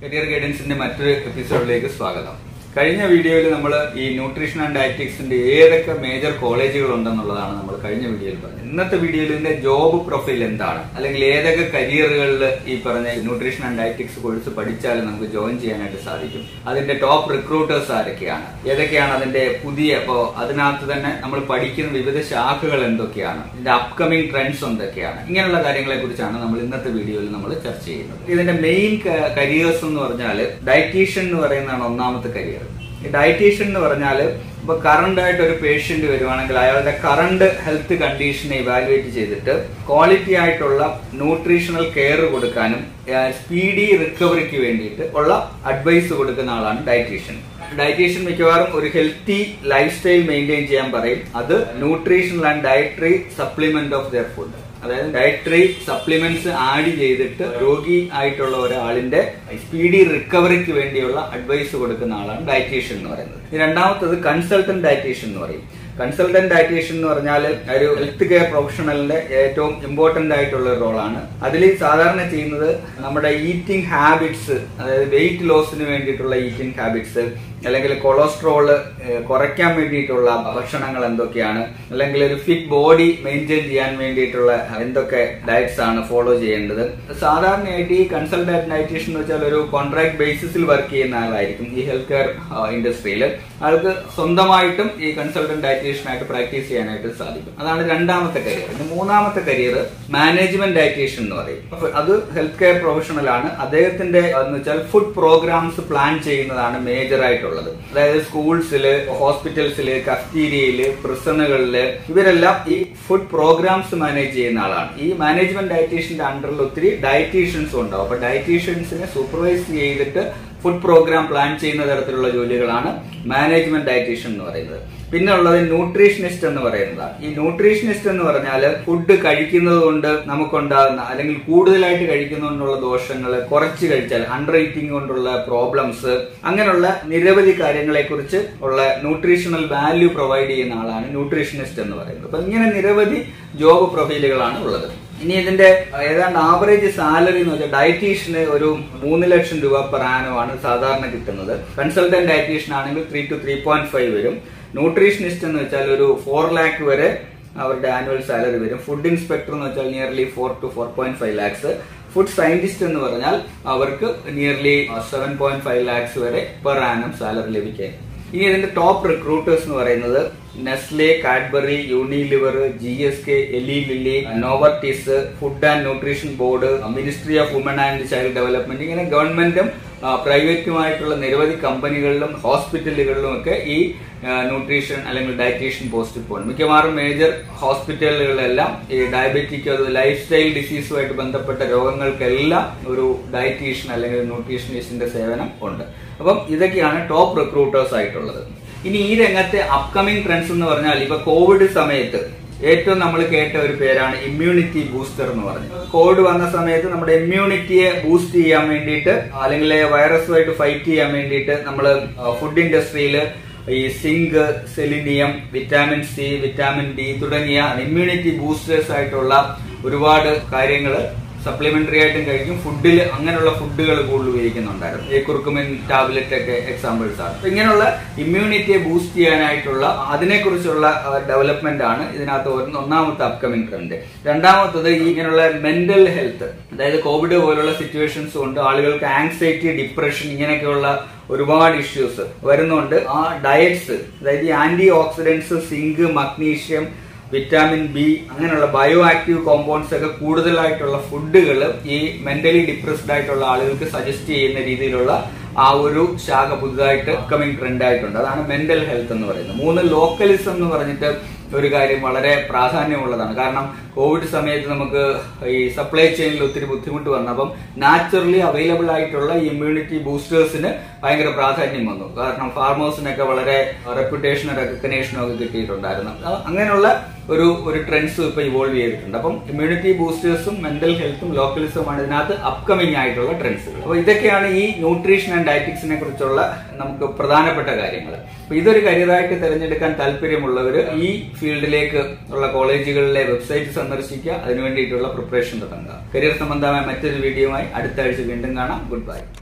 career ഗൈഡൻസിന്റെ മറ്റൊരു എപ്പിസോഡിലേക്ക് സ്വാഗതം കഴിഞ്ഞ വീഡിയോയിൽ നമ്മൾ ഈ ന്യൂട്രീഷൻ ആൻഡ് ഡയറ്റിക്സിന്റെ ഏതൊക്കെ മേജർ കോളേജുകൾ ഉണ്ടെന്നുള്ളതാണ് നമ്മൾ കഴിഞ്ഞ വീഡിയോയിൽ പറഞ്ഞത് ഇന്നത്തെ വീഡിയോയിൽ ഇതിന്റെ ജോബ് പ്രൊഫൈൽ എന്താണ് അല്ലെങ്കിൽ ഏതൊക്കെ കരിയറുകളിൽ ഈ പറഞ്ഞ ന്യൂട്രീഷൻ ആൻഡ് ഡയറ്റിക്സ് കോഴ്സ് പഠിച്ചാൽ നമുക്ക് ജോയിൻ ചെയ്യാനായിട്ട് സാധിക്കും അതിന്റെ ടോപ്പ് റിക്രൂട്ടേഴ്സ് ആരൊക്കെയാണ് ഏതൊക്കെയാണ് അതിന്റെ പുതിയ ഇപ്പോ അതിനകത്ത് തന്നെ നമ്മൾ പഠിക്കുന്ന വിവിധ ശാഖകൾ എന്തൊക്കെയാണ് ഇതിന്റെ അപ്കമിംഗ് ട്രെൻഡ്സ് എന്തൊക്കെയാണ് ഇങ്ങനെയുള്ള കാര്യങ്ങളെ കുറിച്ചാണ് നമ്മൾ ഇന്നത്തെ വീഡിയോയിൽ നമ്മൾ ചർച്ച ചെയ്യുന്നത് ഇതിന്റെ മെയിൻ കരിയേഴ്സ് എന്ന് പറഞ്ഞാൽ ഡയറ്റീഷ്യൻ എന്ന് പറയുന്നതാണ് ഒന്നാമത്തെ കരിയർ ഈ ഡയറ്റീഷ്യൻ എന്ന് പറഞ്ഞാൽ ഇപ്പൊ കറണ്ട് ആയിട്ട് ഒരു പേഷ്യന്റ് വരുവാണെങ്കിൽ അയാളുടെ കറണ്ട് ഹെൽത്ത് കണ്ടീഷനെ ഇവാലുവേറ്റ് ചെയ്തിട്ട് ക്വാളിറ്റി ആയിട്ടുള്ള ന്യൂട്രീഷണൽ കെയർ കൊടുക്കാനും സ്പീഡി റിക്കവറിക്ക് വേണ്ടിയിട്ട് ഉള്ള അഡ്വൈസ് കൊടുക്കുന്ന ആളാണ് ഡയറ്റീഷ്യൻ ഡയറ്റീഷ്യൻ മിക്കവാറും ഒരു ഹെൽത്തി ലൈഫ് സ്റ്റൈൽ മെയിൻറ്റെയിൻ ചെയ്യാൻ പറയും അത് nutritional and dietary supplement of their food അതായത് ഡയറ്ററി സപ്ലിമെന്റ്സ് ആഡ് ചെയ്തിട്ട് രോഗി ആയിട്ടുള്ള ഒരാളിന്റെ സ്പീഡി റിക്കവറിക്ക് വേണ്ടിയുള്ള അഡ്വൈസ് കൊടുക്കുന്ന ആളാണ് ഡയറ്റീഷ്യൻ എന്ന് പറയുന്നത് ഈ രണ്ടാമത്തത് കൺസൾട്ടന്റ് ഡയറ്റീഷ്യൻ എന്ന് പറയും കൺസൾട്ടന്റ് ഡയറ്റീഷ്യൻ എന്ന് പറഞ്ഞാൽ ഒരു ഹെൽത്ത് കെയർ പ്രൊഫഷണലിന്റെ ഏറ്റവും ഇമ്പോർട്ടന്റ് ആയിട്ടുള്ള ഒരു റോളാണ് അതിൽ സാധാരണ ചെയ്യുന്നത് നമ്മുടെ ഈറ്റിംഗ് ഹാബിറ്റ്സ് അതായത് വെയിറ്റ് ലോസിന് വേണ്ടിയിട്ടുള്ള ഈറ്റിംഗ് ഹാബിറ്റ്സ് അല്ലെങ്കിൽ കൊളസ്ട്രോള് കുറയ്ക്കാൻ വേണ്ടിയിട്ടുള്ള ഭക്ഷണങ്ങൾ എന്തൊക്കെയാണ് അല്ലെങ്കിൽ ഒരു ഫിറ്റ് ബോഡി മെയിൻറ്റെയിൻ ചെയ്യാൻ വേണ്ടിയിട്ടുള്ള എന്തൊക്കെ ഡയറ്റ്സ് ആണ് ഫോളോ ചെയ്യേണ്ടത് സാധാരണയായിട്ട് ഈ കൺസൾട്ടന്റ് ഡയറ്റീഷ്യൻ എന്ന് വെച്ചാൽ ഒരു കോൺട്രാക്ട് ബേസിസിൽ വർക്ക് ചെയ്യുന്ന ആളായിരിക്കും ഈ ഹെൽത്ത് കെയർ ഇൻഡസ്ട്രിയിൽ ആൾക്ക് സ്വന്തമായിട്ടും ഈ കൺസൾട്ടന്റ് ഡയറ്റീഷ്യനായിട്ട് പ്രാക്ടീസ് ചെയ്യാനായിട്ട് സാധിക്കും അതാണ് രണ്ടാമത്തെ കരിയർ ഇനി മൂന്നാമത്തെ കരിയർ മാനേജ്മെന്റ് ഡയറ്റീഷ്യൻ എന്ന് പറയും അപ്പൊ അത് ഹെൽത്ത് കെയർ പ്രൊഫഷണൽ ആണ് അദ്ദേഹത്തിന്റെ എന്ന് വെച്ചാൽ ഫുഡ് പ്രോഗ്രാംസ് പ്ലാൻ ചെയ്യുന്നതാണ് മേജർ ആയിട്ടുള്ളത് അതായത് സ്കൂൾസില് ഹോസ്പിറ്റൽസില് കഫ്റ്റീരിയയില് പ്രിസണുകളില് ഇവരെല്ലാം ഈ ഫുഡ് പ്രോഗ്രാംസ് മാനേജ് ചെയ്യുന്ന ആളാണ് ഈ മാനേജ്മെന്റ് ഡയറ്റീഷ്യന്റെ അണ്ടറിൽ ഒത്തിരി ഡയറ്റീഷ്യൻസും ഉണ്ടാവും അപ്പൊ ഡയറ്റീഷ്യൻസിനെ സൂപ്പർവൈസ് ചെയ്തിട്ട് ഫുഡ് പ്രോഗ്രാം പ്ലാൻ ചെയ്യുന്ന തരത്തിലുള്ള ജോലികളാണ് മാനേജ്മെന്റ് ഡയറ്റീഷ്യൻ എന്ന് പറയുന്നത് പിന്നെ ഉള്ളത് ന്യൂട്രീഷനിസ്റ്റ് എന്ന് പറയുന്നതാണ് ഈ ന്യൂട്രീഷനിസ്റ്റ് എന്ന് പറഞ്ഞാൽ ഫുഡ് കഴിക്കുന്നത് കൊണ്ട് നമുക്കുണ്ടാകുന്ന അല്ലെങ്കിൽ കൂടുതലായിട്ട് കഴിക്കുന്നതുകൊണ്ടുള്ള ദോഷങ്ങൾ കുറച്ച് കഴിച്ചാൽ അണ്ടർ ഈറ്റിംഗ് കൊണ്ടുള്ള പ്രോബ്ലംസ് അങ്ങനെയുള്ള നിരവധി കാര്യങ്ങളെ കുറിച്ച് ഉള്ള ന്യൂട്രീഷണൽ വാല്യൂ പ്രൊവൈഡ് ചെയ്യുന്ന ആളാണ് ന്യൂട്രീഷനിസ്റ്റ് എന്ന് പറയുന്നത് അപ്പൊ ഇങ്ങനെ നിരവധി ജോബ് പ്രൊഫൈലുകളാണ് ഉള്ളത് ഇനി ഇതിന്റെ ഏതാണ്ട് ആവറേജ് സാലറി എന്ന് വെച്ചാൽ ഡയറ്റീഷ്യന് ഒരു മൂന്ന് ലക്ഷം രൂപ പെർ ആനോ ആണ് സാധാരണ കിട്ടുന്നത് കൺസൾട്ടന്റ് ഡയറ്റീഷ്യൻ ആണെങ്കിൽ three two three point five വരും ന്യൂട്രീഷനിസ്റ്റ് എന്ന് വെച്ചാൽ ഒരു ഫോർ ലാക്ക് വരെ അവരുടെ ആനുവൽ സാലറി വരും ഫുഡ് ഇൻസ്പെക്ടർ എന്ന് വെച്ചാൽ nearly four two four point five lakhs food scientist എന്ന് പറഞ്ഞാൽ അവർക്ക് nearly seven point five lakhs വരെ പെർ ആനം സാലറി ലഭിക്കാൻ ഇനി ഇതിന്റെ ടോപ്പ് റിക്രൂട്ടേഴ്സ് എന്ന് പറയുന്നത് Nestle Cadbury Unilever G S K Eli Lilly Novartis food and nutrition board ministry of women and child development ഇങ്ങനെ ഗവൺമെന്റും പ്രൈവറ്റുമായിട്ടുള്ള നിരവധി കമ്പനികളിലും ഹോസ്പിറ്റലുകളിലും ഒക്കെ ഈ ന്യൂട്രീഷൻ അല്ലെങ്കിൽ ഡയറ്റീഷ്യൻ പോസ്റ്റ് പോകുന്നു മിക്കവാറും മേജർ ഹോസ്പിറ്റലുകളിലെല്ലാം ഈ ഡയബറ്റിക് അത് ലൈഫ് സ്റ്റൈൽ ഡിസീസുമായിട്ട് ബന്ധപ്പെട്ട രോഗങ്ങൾക്കെല്ലാം ഒരു ഡയറ്റീഷ്യൻ അല്ലെങ്കിൽ ന്യൂട്രീഷനിസ്റ്റിന്റെ സേവനം ഉണ്ട് അപ്പം ഇതൊക്കെയാണ് ടോപ്പ് റിക്രൂട്ടേഴ്സ് ആയിട്ടുള്ളത് ഇനി ഈ രംഗത്തെ അപ്കമിംഗ് ട്രെൻഡ്സ് എന്ന് പറഞ്ഞാൽ ഇപ്പൊ കോവിഡ് സമയത്ത് ഏറ്റവും നമ്മൾ കേട്ട ഒരു പേരാണ് ഇമ്മ്യൂണിറ്റി ബൂസ്റ്റർ എന്ന് പറഞ്ഞത് കോവിഡ് വന്ന സമയത്ത് നമ്മുടെ ഇമ്മ്യൂണിറ്റിയെ ബൂസ്റ്റ് ചെയ്യാൻ വേണ്ടിയിട്ട് അല്ലെങ്കിൽ വൈറസുമായിട്ട് ഫൈറ്റ് ചെയ്യാൻ വേണ്ടിയിട്ട് നമ്മൾ ഫുഡ് ഇൻഡസ്ട്രിയിൽ ഈ zinc selenium vitamin C vitamin D തുടങ്ങിയ ഇമ്മ്യൂണിറ്റി ബൂസ്റ്റേഴ്സ് ആയിട്ടുള്ള ഒരുപാട് കാര്യങ്ങൾ സപ്ലിമെന്ററി ആയിട്ടും കഴിക്കും ഫുഡിൽ അങ്ങനെയുള്ള ഫുഡുകൾ കൂടുതൽ ഉപയോഗിക്കുന്നുണ്ടായിരുന്നു ഈ കുറുക്കുമിൻ ടാബ്ലറ്റ് ഒക്കെ എക്സാമ്പിൾസ് ആണ് ഇങ്ങനെയുള്ള ഇമ്മ്യൂണിറ്റിയെ ബൂസ്റ്റ് ചെയ്യാനായിട്ടുള്ള അതിനെക്കുറിച്ചുള്ള ഡെവലപ്മെന്റ് ആണ് ഇതിനകത്ത് ഒന്നാമത്തെ അപ്കമിംഗ് ട്രെൻഡ് രണ്ടാമത്തത് ഈ ഇങ്ങനെയുള്ള മെന്റൽ ഹെൽത്ത് അതായത് കോവിഡ് പോലുള്ള സിറ്റുവേഷൻസ് കൊണ്ട് ആളുകൾക്ക് ആങ്സൈറ്റി ഡിപ്രഷൻ ഇങ്ങനെയൊക്കെയുള്ള ഒരുപാട് ഇഷ്യൂസ് വരുന്നുണ്ട് ആ ഡയറ്റ്സ് അതായത് ഈ anti oxidants zinc magnesium vitamin B അങ്ങനെയുള്ള ബയോ ആക്റ്റീവ് കോമ്പൗണ്ട്സ് ഒക്കെ കൂടുതലായിട്ടുള്ള ഫുഡുകൾ ഈ മെന്റലി ഡിപ്രസ്ഡ് ആയിട്ടുള്ള ആളുകൾക്ക് സജസ്റ്റ് ചെയ്യുന്ന രീതിയിലുള്ള ആ ഒരു ശാഖ പുതുതായിട്ട് അപ്കമിങ് ട്രെൻഡ് ആയിട്ടുണ്ട് അതാണ് മെന്റൽ ഹെൽത്ത് എന്ന് പറയുന്നത് മൂന്ന് ലോക്കലിസം എന്ന് പറഞ്ഞിട്ട് ഒരു കാര്യം വളരെ പ്രാധാന്യമുള്ളതാണ് കാരണം കോവിഡ് സമയത്ത് നമുക്ക് ഈ സപ്ലൈ ചെയിനിൽ ഒത്തിരി ബുദ്ധിമുട്ട് വന്നപ്പം നാച്ചുറലി അവൈലബിൾ ആയിട്ടുള്ള ഇമ്മ്യൂണിറ്റി ബൂസ്റ്റേഴ്സിന് ഭയങ്കര പ്രാധാന്യം വന്നു കാരണം ഫാർമേഴ്സിനൊക്കെ വളരെ റെപ്യൂട്ടേഷനും റെക്കഗ്നേഷനും ഒക്കെ കിട്ടിയിട്ടുണ്ടായിരുന്നു അങ്ങനെയുള്ള ഒരു ഒരു ട്രെൻഡ്സ് ഇപ്പൊ ഇവോൾവ് ചെയ്തിട്ടുണ്ട് അപ്പം ഇമ്മ്യൂണിറ്റി ബൂസ്റ്റേഴ്സും മെന്റൽ ഹെൽത്തും ലോക്കലിസവുമാണ് ഇതിനകത്ത് അപ്കമിങ് ആയിട്ടുള്ള ട്രെൻഡ്സുകൾ അപ്പൊ ഇതൊക്കെയാണ് ഈ ന്യൂട്രീഷൻ ആൻഡ് ഡയറ്റിക്സിനെ കുറിച്ചുള്ള നമുക്ക് പ്രധാനപ്പെട്ട കാര്യങ്ങൾ അപ്പൊ ഇതൊരു കരിയറായിട്ട് തിരഞ്ഞെടുക്കാൻ താല്പര്യമുള്ളവർ ഈ ഫീൽഡിലേക്ക് ഉള്ള കോളേജുകളിലെ വെബ്സൈറ്റ് സന്ദർശിക്കുക അതിനു വേണ്ടിയിട്ടുള്ള പ്രിപ്പറേഷൻ തുടങ്ങുക കരിയർ സംബന്ധമായ മറ്റൊരു വീഡിയോയുമായി അടുത്ത ആഴ്ച വീണ്ടും കാണാം ഗുഡ് ബൈ